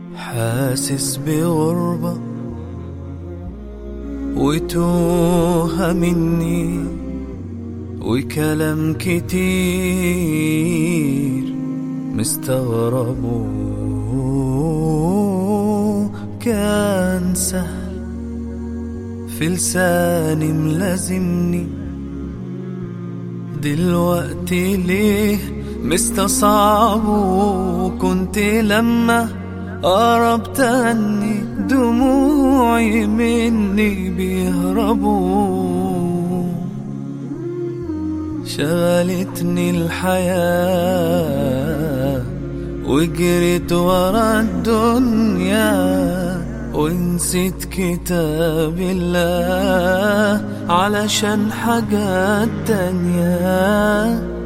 حاسس بغربة وتوه مني وكلام كتير مستغربه كان سهل في لساني ملازمني دلوقتي ليه مستصعبه كنت لما قربت عني دموعي مني بيهربوا شغلتني الحياة وجريت ورا الدنيا ونسيت كتاب الله علشان حاجات تانية